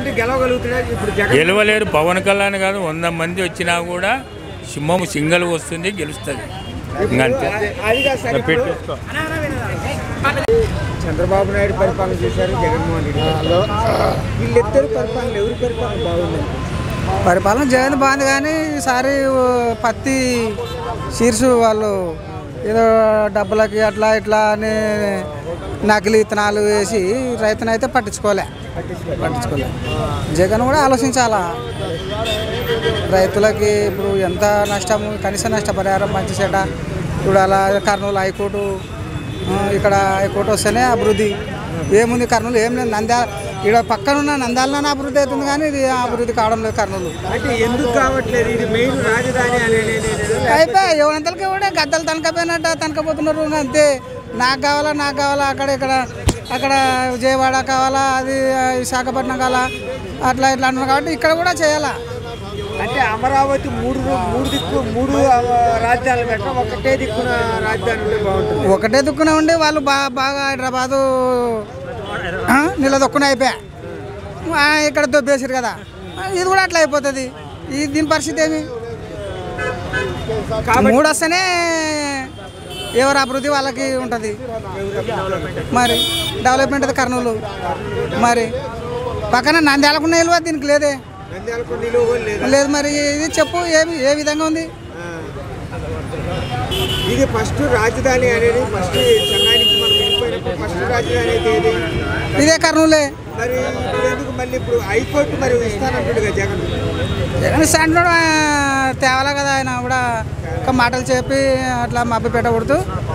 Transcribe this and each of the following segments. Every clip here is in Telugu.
అయితే గెలవగలుగుతున్నాడు ఇప్పుడు జగన్ గెలవలేరు పవన్ కళ్యాణ్ కాదు వంద మంది వచ్చినా కూడా సింహం సింగల్ వస్తుంది గెలుస్తుంది ఇంకంతే అది కాదు సార్ ఇప్పుడు పెట్టేసుకో చంద్రబాబు నాయుడు పరిపాలన చేశారు జగన్మోహన్ రెడ్డి గారు. వీళ్ళిద్దరు పరిపాలన ఎవరి పరిపాలన బాగుంది పరిపాలన జగన్ బాగుంది కానీ ఈసారి ఓ పత్తి శీర్షు వాళ్ళు ఏదో డబ్బులకి అట్లా ఇట్లా అని నకిలీ విత్తనాలు వేసి రైతునైతే పట్టించుకోలే పట్టించుకోలే జగన్ కూడా ఆలోచించాలా రైతులకి ఇప్పుడు ఎంత నష్టము కనీస నష్టపరిహారం మంచి చెడ్డ ఇప్పుడు అలా కర్నూలు హైకోర్టు ఆ, ఇక్కడ హైకోర్టు వస్తేనే అభివృద్ధి ఏముంది కర్నూలు ఏం లేదు నంద్యాల ఇక్కడ పక్కనున్న నంద్యాలలోనే అభివృద్ధి అవుతుంది కానీ ఇది అభివృద్ధి కావడం లేదు కర్నూలు అంటే ఎందుకు కావట్లేదు ఇది మెయిన్ రాజధాని అనేది అయిపోయి ఎవరంతలకి కూడా గద్దలు తనకపోయినట్టు తనకపోతున్నారు ఇంకా అంతే నాకు కావాలా నాకు కావాలా అక్కడ ఇక్కడ అక్కడ విజయవాడ కావాలా అది ఆ, విశాఖపట్నం కావాలా అట్లా ఇట్లా అంటున్నారు కాబట్టి ఇక్కడ కూడా చేయాలా అంటే అమరావతి మూడు రూ- మూడు దిక్కు మూడు ఆ, రాజధానులు పెట్టడం ఒకటే దిక్కున రాజధాని ఉంటే బాగుంటుంది ఒకటే దుక్కున ఉండి వాళ్ళు బాగా బాగా హైదరాబాదు ఆ, నిలదొక్కున అయిపోయా ఆ, ఇక్కడ దొబ్బేసారు కదా ఆ, ఇది కూడా అట్లా అయిపోతుంది ఈ దీని పరిస్థితి ఏమి మూడు వస్తేనే ఎవరి అభివృద్ధి వాళ్ళకి ఉంటుంది మరి డెవలప్మెంట్ అది కర్నూలు మరి పక్కన నంద్యాలకున్న విలువ దీనికి లేదే నంద్యాలకు నిలువ కూడా లేదు లేదు మరి ఇది చెప్పు ఏమి ఏ విధంగా ఉంది ఆ. ఇది ఫస్ట్ రాజధాని అనేది ఫస్ట్ చెన్నై నుంచి మనం వెళ్ళిపోయినప్పుడు ఫస్ట్ రాజధాని అయితే ఏది ఇదే కర్నూలే మరి ఇప్పుడు ఎందుకు మళ్ళీ ఇప్పుడు హైకోర్టు మరి ఇస్తానంటాడు కదా జగన్ జగన్ స్టాండ్ తేవాలా కదా ఆయన కూడా ఒక మాటలు చెప్పి అట్లా మబ్బి పెట్టకూడదు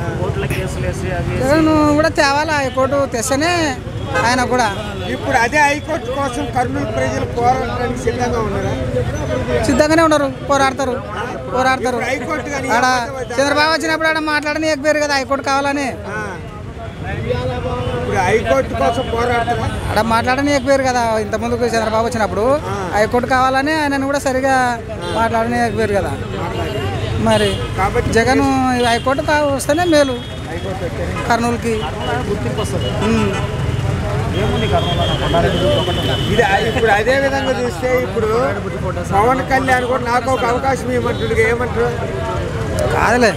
జగన్ కూడా తేవాలా హైకోర్టు తెస్తేనే ఆయన కూడా ఇప్పుడు అదే హైకోర్టు కోసం కర్నూలు ప్రజలు పోరాడడానికి సిద్ధంగా ఉన్నారా సిద్ధంగానే ఉన్నారు పోరాడతారు పోరాడతారు ఇప్పుడు హైకోర్టు కానీ ఆడ చంద్రబాబు వచ్చినప్పుడు ఆడ మాట్లాడని ఎక్కిపోయారు కదా హైకోర్టు కావాలని ఆ. ఇప్పుడు హైకోర్టు కోసం పోరాడతారా ఆడ మాట్లాడని ఎక్కిపోయారు కదా ఇంత ముందుకు చంద్రబాబు వచ్చినప్పుడు హైకోర్టు కావాలని ఆయనను కూడా సరిగా మాట్లాడని ఎక్కిపోయారు కదా మరి కాబట్టి జగన్ హైకోర్టు కా వస్తేనే మేలు కర్నూలుకి ఉమ్. ఇది ఇప్పుడు అదే విధంగా చూస్తే ఇప్పుడు పవన్ కళ్యాణ్ కూడా నాకు ఒక అవకాశం ఇవ్వమంటుంది ఏమంటారు కాదులే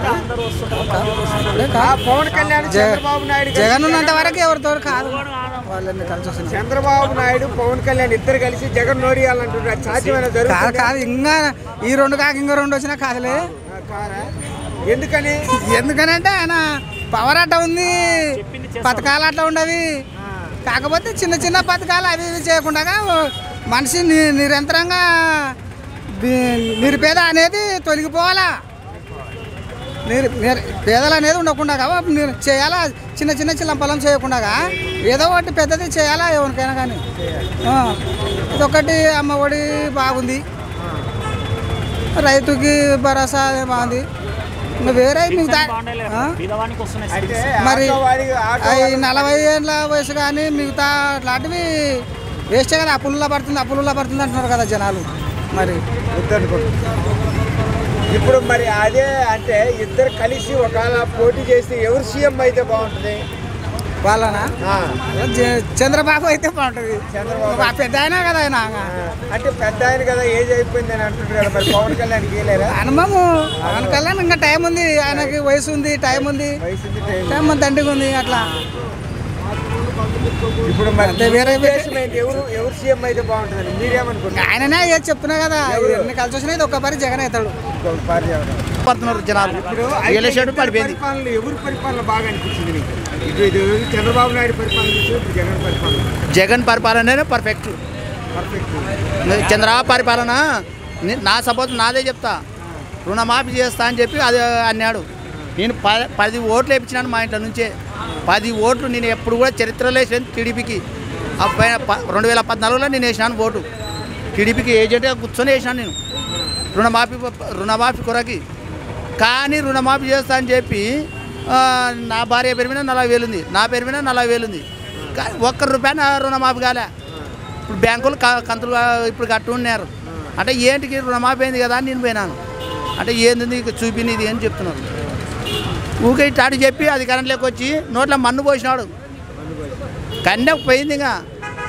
ఆ పవన్ కళ్యాణ్ చంద్రబాబు నాయుడు కలిసి- జగన్ ఉన్నంత వరకు ఎవరితో కాదు వాళ్ళని కలిసి వస్తుంది చంద్రబాబు నాయుడు పవన్ కళ్యాణ్ ఇద్దరు కలిసి జగన్ నోడియాలంటున్నారు అది సాధ్యమైన కాదు జరుగుతుంది కాదు ఇంకా ఈ రెండు కాక ఇంకో రెండు వచ్చినా కాదులే ఎందుకని ఎందుకనంటే ఆయన పవర్ అట్ట ఉంది పథకాలు అట్లా ఉండవి కాకపోతే చిన్న చిన్న పథకాలు అవి ఇవి చేయకుండా మనిషి ని- నిరంతరంగా ది- నిరుపేద అనేది తొలగిపోవాలా నిరు నిరు- పేదలు అనేది ఉండకుండా నిరు- చేయాలా చిన్న చిన్న చిల్లంపలం చేయకుండా ఏదో ఒకటి పెద్దది చేయాలా ఎవరికైనా కానీ ఆ, ఇదొకటి అమ్మ ఒడి బాగుంది రైతుకి భరోసా అది బాగుంది ఇంకా వేరే మిగతా ఆ? అంటే మరి ఆటో వాడి- ఆటో అవి నలభై ఏళ్ళ వయసు కానీ మిగతా అట్లాంటివి వేస్టే కదా అప్పుల్లో పడుతుంది అప్పుల్లో పడుతుంది అంటున్నారు కదా జనాలు మరి వద్దనుకుంటున్నా. ఇప్పుడు మరి అదే అంటే ఇద్దరు కలిసి ఒకవేళ పోటీ చేస్తే ఎవరు సీఎం అయితే బాగుంటుంది వాళ్ళనా ఆ, జ- చంద్రబాబు అయితే బాగుంటుంది చంద్రబాబు ఆ పెద్ద అయినా కదా ఆయన ఆ, అంటే పెద్ద ఆయన కదా ఏజ్ అయిపోయింది అని అంటుంటారు కదా మరి పవన్ కళ్యాణ్ గీయలేరా అనుభవము పవన్ కళ్యాణ్ ఇంకా టైం ఉంది ఆయనకి వయసు ఉంది టైం ఉంది వయసు ఉంది, టైం. టైం మన తండ్రికి ఉంది అట్లా ఇప్పుడు మరి అంటే వేరే మీ ఉద్దేశం ఏంటి? ఎవరు ఎవరు సీఎం అయితే బాగుంటుందని మీరేమనుకుంటున్నారు ఆయననే ఏది చెప్తున్నా కదా ఎన్ని కలిసి వచ్చినా ఇది ఒక్క పరి జగన్ అవుతాడు ఇంకొక పార్టీ ఎవరు? పడుతున్నారు జనాలు ఇప్పుడు గెలిచాడు ఇద్దరు పడిపోయింది పరిపాలన ఎవరి పరిపాలన బాగా అనిపించింది మీకు ఇటు ఇది చంద్రబాబు నాయుడు పరిపాలన చూసి ఇప్పుడు జగన్ పరిపాలన జగన్ పరిపాలననే పర్ఫెక్ట్ పర్ఫెక్ట్ చంద్రబాబు పరిపాలన ని- నా సపోజ్ నాదే చెప్తా రుణమాఫీ చేస్తా అని చెప్పి అది అన్నాడు నేను ప పది ఓట్లు వేయించినాను మా ఇంట్లో నుంచే పది ఓట్లు నేను ఎప్పుడు కూడా చరిత్రలో వేసాను టీడీపీకి ఆ పైన ప- రెండు వేల పద్నాలుగులో నేను వేసినాను ఓటు టీడీపీకి ఏజెంట్గా కూర్చొని వేసినాను నేను రుణమాఫీ ప- రుణమాఫీ కొరకి కానీ రుణమాఫీ చేస్తా అని చెప్పి ఆ, నా భార్య పేరు మీద నలభై వేలు ఉంది నా పేరు మీద నలభై వేలు ఉంది కానీ ఒక్క రూపాయి నా రుణమాఫీ కాలే ఇప్పుడు బ్యాంకులు క- కంతులు కా- ఇప్పుడు కట్టు ఉన్నారు అంటే ఏంటికి రుణమాఫీ అయింది కదా అని నేను పోయినాను అంటే ఏంది నీకు చూపినది అని చెప్తున్నారు ఊకే ఇటాడు చెప్పి అధికారంలోకి వచ్చి నోట్లో మన్ను పోసినాడు కన్య పోయింది ఇంకా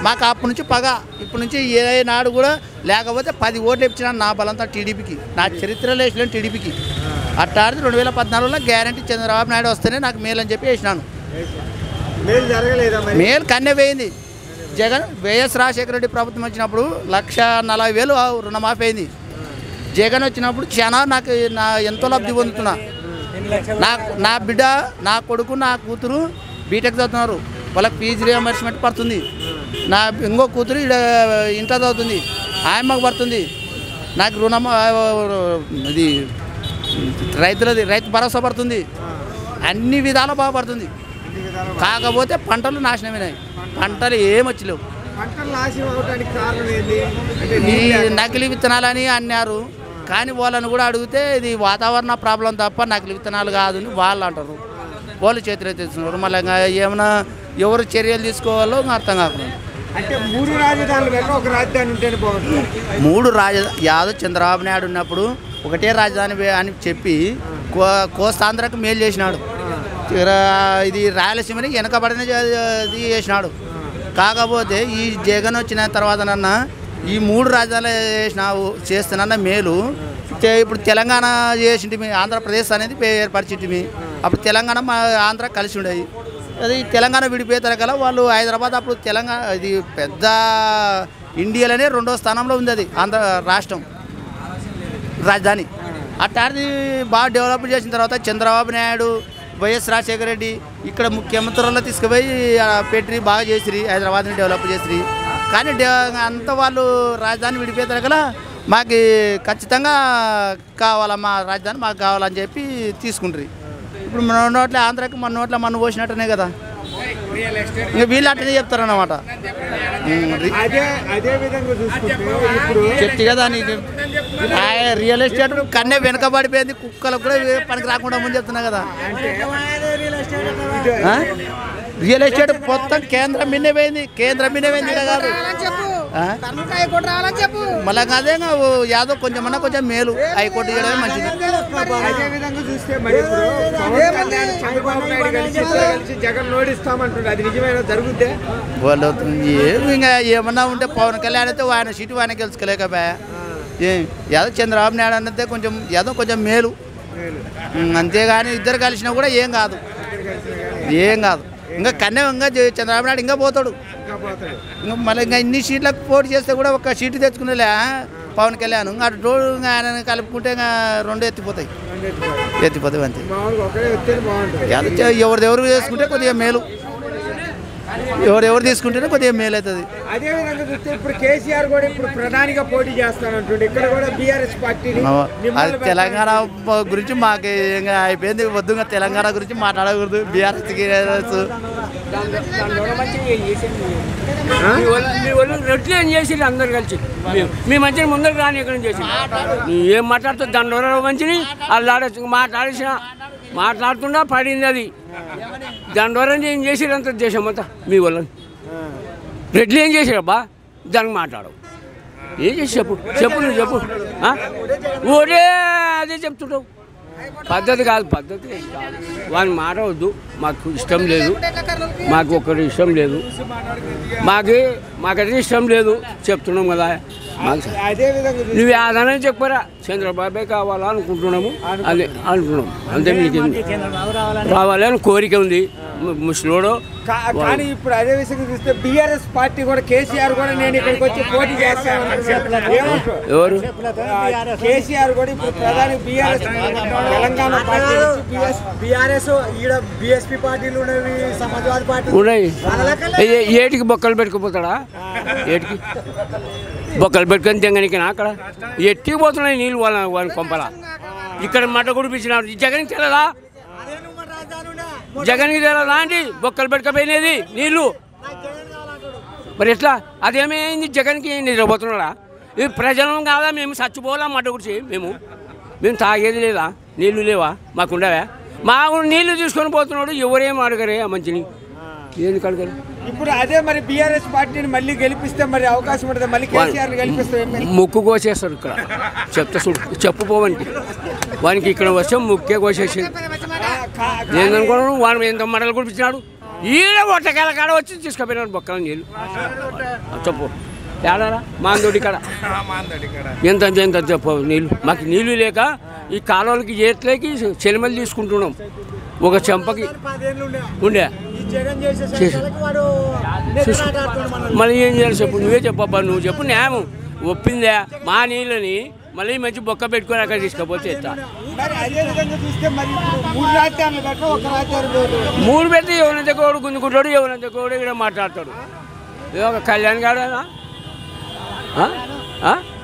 మాకు అప్పటి నుంచి పగ ఇప్పటి నుంచి ఏ నాడు కూడా లేకపోతే పది ఓట్లు ఇచ్చినాను నా బలంతా టీడీపీకి నా చరిత్రలో వేసిన టీడీపీకి అట్టాడితే రెండు వేల పద్నాలుగులో గ్యారంటీ చంద్రబాబు నాయుడు వస్తేనే నాకు మేలు అని చెప్పి వేసినాను మేలు జరగలేదా మరి మేలు కన్నె వేయింది జగన్ వైఎస్ రాజశేఖర రెడ్డి ప్రభుత్వం వచ్చినప్పుడు లక్ష నలభై వేలు రుణమాఫీ అయింది జగన్ వచ్చినప్పుడు చాలా నాకు నా ఎంతో లబ్ధి పొందుతున్నా నా నా బిడ్డ నా కొడుకు నా కూతురు బీటెక్ చదువుతున్నారు వాళ్ళకి ఫీజు రియంబర్స్మెంట్ పడుతుంది నా ఇంకో కూతురు ఈడ ఇంటర్ చదువుతుంది ఆయమ్మకు పడుతుంది నాకు రుణం ఆ, ఇది రైతులది రైతు భరోసా పడుతుంది అన్ని విధాలు బాగుపడుతుంది కాకపోతే పంటలు నాశనమైనాయి పంటలు ఏమొచ్చలేవు పంటలు నాశనం అవడానికి కారణం ఏంటి అంటే ఈ నీళ్ళు లేక- నకిలీ విత్తనాలని అన్నారు కానీ వాళ్ళని కూడా అడిగితే ఇది వాతావరణ ప్రాబ్లం తప్ప నకిలీ విత్తనాలు కాదు అని వాళ్ళు అంటారు వాళ్ళు చేతులు ఎత్తేస్తున్నారు మళ్ళీ ఇంకా ఏమైనా ఎవరు చర్యలు తీసుకోవాలో ఇంకా అర్థం కాకుండా అంటే మూడు రాజధానులు కన్నా ఒక రాజధాని ఉంటేనే బాగుంటుంది మూడు రాజ యాదవ్ చంద్రబాబు నాయుడు ఉన్నప్పుడు ఒకటే రాజధాని వే- అని చెప్పి కో కోస్తాంధ్రకు మేలు చేసినాడు రా- ఇది రాయలసీమని వెనకబడిన జ- ఇది చేసినాడు కాకపోతే ఈ జగన్ వచ్చిన తర్వాత నన్న ఈ మూడు రాజధానులు చేసినావు చేస్తున్న మేలు చే- ఇప్పుడు తెలంగాణ చేసింటిమి ఆంధ్రప్రదేశ్ అనేది పే- ఏర్పరిచింటిమి అప్పుడు తెలంగాణ మా ఆంధ్ర కలిసి ఉండేది అది తెలంగాణ విడిపోతారు కదా వాళ్ళు హైదరాబాద్ అప్పుడు తెలంగాణ ఇది పెద్ద ఇండియాలోనే రెండో స్థానంలో ఉంది అది ఆంధ్ర రాష్ట్రం రాజధాని అట్టాది బాగా డెవలప్ చేసిన తర్వాత చంద్రబాబు నాయుడు వైఎస్ రాజశేఖర రెడ్డి ఇక్కడ ముఖ్యమంత్రుల్లో తీసుకుపోయి ఆ, పెట్టి బాగా చేసిరి హైదరాబాద్ని డెవలప్ చేసిరి కానీ డె- అంత వాళ్ళు రాజధాని విడిపోతారు కదా మాకు ఖచ్చితంగా కావాలా మా రాజధాని మాకు కావాలని చెప్పి తీసుకుంటారు ఇప్పుడు మన నోట్ల ఆంధ్రాకి మన నోట్ల మన పోసినట్టునే కదా ఇంకా వీళ్ళు అట్టనే చెప్తారన్నమాట ఉమ్, రి- అదే అదే విధంగా చూసుకుంటే ఇప్పుడు చెప్తే కదా నీకు ఆ రియల్ ఎస్టేట్ కన్నే వెనకబడిపోయింది కుక్కలకు కూడా ఏ పనికి రాకుండా ముందు చెప్తున్నా కదా ఆ? రియల్ ఎస్టేట్ మొత్తం కేంద్రం మిన్నే పోయింది కేంద్రం మిన్నే పోయింది ఇలా కాదు రావాలని చెప్పు ఆ? కర్నూలు హైకోర్టు రావాలని చెప్పు మళ్ళా అదే యాదో కొంచెం కొంచెం మేలు హైకోర్టు చేయడమే మంచిది అదే విధంగా చూస్తే మరి ఇప్పుడు పవన్ కళ్యాణ్ చంద్రబాబు నాయుడు కలిసి ఇద్దరు కలిసి జగన్ ఓడిస్తామంటున్నారు అది నిజమైన జరుగుద్దే వాళ్ళు ఏమి ఇంకా ఏమన్నా ఉంటే పవన్ కళ్యాణ్ అయితే ఆయన సీటు ఆయన గెలుచుకోలేకపోయా ఏం యాదో చంద్రబాబు నాయుడు అన్నదే కొంచెం యాదో కొంచెం మేలు ఉమ్, అంతేగాని ఇద్దరు కలిసినా కూడా ఏం కాదు ఏం కాదు ఇంకా కన్నే ఇంకా చే- చంద్రబాబు నాయుడు ఇంకా పోతాడు ఇంకా పోతాడు ఇంకా మళ్ళీ ఇంకా ఇన్ని సీట్లకు పోటీ చేస్తే కూడా ఒక సీటు తెచ్చుకునేలే పవన్ కళ్యాణ్ ఇంకా అటు రోడ్డు ఇంకా ఆయన కలుపుకుంటే ఇంకా రెండు ఎత్తిపోతాయి ఎత్తిపోతాయి అంతే మామూలుగా ఒకడే వస్తేనే బాగుంటుంది యాదో చే- ఎవరిదెవరు చేసుకుంటే కొద్దిగా మేలు ఎవరెవరు తీసుకుంటేనే కొద్దిగా మేలు అవుతుంది అదే విధంగా చూస్తే ఇప్పుడు కేసీఆర్ కూడా ఇప్పుడు ప్రధానిగా పోటీ చేస్తానంటుండే ఇక్కడ కూడా బీఆర్ఎస్ పార్టీని అది నిమ్మలు తెలంగాణ బ- గురించి మాకు ఇంకా అయిపోయింది వద్దు ఇంకా తెలంగాణ గురించి మాట్లాడకూడదు బీఆర్ఎస్కి మీ వాళ్ళు మీ వాళ్ళు రెట్లు ఏం చేసి అందరు కలిసి మేము మీ మంచిని ముందరికి రాని ఎక్కడ చేసి ఏం మాట్లాడుతుంది దండోర మంచిని వాళ్ళు ఆడచ్చు మాట్లాడేసిన మాట్లాడుతుండా పడింది అది దండోరం ఏం చేసిరు అంత దేశం అంతా మీ వాళ్ళని రెడ్లు ఏం చేసిరబ్బా దానికి మాట్లాడవు ఏం చేసి చెప్పు చెప్పు నువ్వు చెప్పు ఆ? ఓడే అదే చెప్తుంటావు పద్ధతి కాదు పద్ధతి కాదు వాని మాట వద్దు మాకు ఇష్టం లేదు మాకు ఒక్కరి ఇష్టం లేదు మాకు మాకైతే ఇష్టం లేదు చెప్తున్నాం కదా మాకు అదే విధంగా చూస్తే నువ్వు ఆదానం చెప్పరా చంద్రబాబే కావాలా అనుకుంటున్నాము అదే అంటున్నాం అంతే మీకు రావాలి అని కోరిక ఉంది ము- ముసలోడు కా- కానీ ఇప్పుడు అదే విషయంగా చూస్తే బీఆర్ఎస్ పార్టీ కూడా కేసీఆర్ కూడా నేను ఇక్కడికి వచ్చి పోటీ చేస్తాను ఏమంటారు ఎవరు ఆ, కేసీఆర్ కూడా ఇప్పుడు ప్రధాని బీఆర్ఎస్ తెలంగాణ పార్టీ నుంచి బీఆర్ఎస్ ఈడ బీఎస్పీ పార్టీలు ఉన్నవి సమాజ్వాదీ పార్టీ ఉన్నాయి ఏ- ఏటికి బొక్కలు పెట్టుకుపోతాడా ఏటికి బొక్కలు పెట్టుకొని తెంగనికి అక్కడ ఎట్టికి పోతున్నాయి నీళ్ళు వాళ్ళ వాళ్ళ కొంపల ఇక్కడ మట్ట కుడిపించినాడు జగన్కి తెలదా జగన్కి తెలదా అండి బొక్కలు పెట్టుకపోయినది నీళ్ళు మరి ఎట్లా అదేమైంది జగన్కి నిద్రపోతున్నాడా ఇది ప్రజలం కాదా మేము చచ్చిపోవాలా మడ్డ గుడిచి మేము మేము తాగేది లేదా నీళ్లు లేవా మాకుండవా మా నీళ్లు తీసుకొని పోతున్నాడు ఎవరేం అడగరే ఆ మంచిని ఎందుకు అడగరు ఇప్పుడు అదే మరి బీఆర్ఎస్ పార్టీని మళ్ళీ గెలిపిస్తే మరి అవకాశం ఉంటుంది మళ్ళీ కేసీఆర్ గెలిపిస్తే ఏం మరి? ముక్కు కోసేస్తారు ఇక్కడ చెప్తా చూడు చెప్పుకోవనికి వానికి ఇక్కడ వస్తే ముక్కే కోసేసింది కా- కా- ఏందనుకోవడం వాడు ఎంత మడలు కుడిపించినాడు ఈడ ఒట్టకాల కాడ వచ్చి తీసుకుపోయినాడు బొక్కల నీళ్ళు ఆ, చెప్పు ఏడారా మాందోడి కాడ ఎంత ఎంత చెప్పు నీళ్ళు మాకు నీళ్ళు లేక ఈ కాలువలకి చేతులకి చెలిమలు తీసుకుంటున్నాం ఒక చెంపకి పదేళ్ళు ఉండే ఉండే ఈ జగన్ చేసే సంవత్సరాలకి వాడు నెత్తినాట ఆడుతున్నాడు మనల్ని. మళ్ళీ ఏం చేయాలి చెప్పు నువ్వే చెప్పబ్బా నువ్వు చెప్పు న్యాయం ఒప్పిందా మా నీళ్ళని మళ్ళీ మంచి బొక్క పెట్టుకొని అక్కడ తీసుకపోతే ఎత్తా మరి అదే విధంగా చూస్తే మరి ఇప్పుడు మూడు రాజ్యాలు పెట్ట ఒక రాజ్యాలు లేదు మూడు పెడితే ఎవరంత కోడు గుంజుకుంటాడు ఎవరంత కోడు ఇక్కడ మాట్లాడతాడు ఇది ఒక కళ్యాణ్ గాడేనా ఆ? ఆ?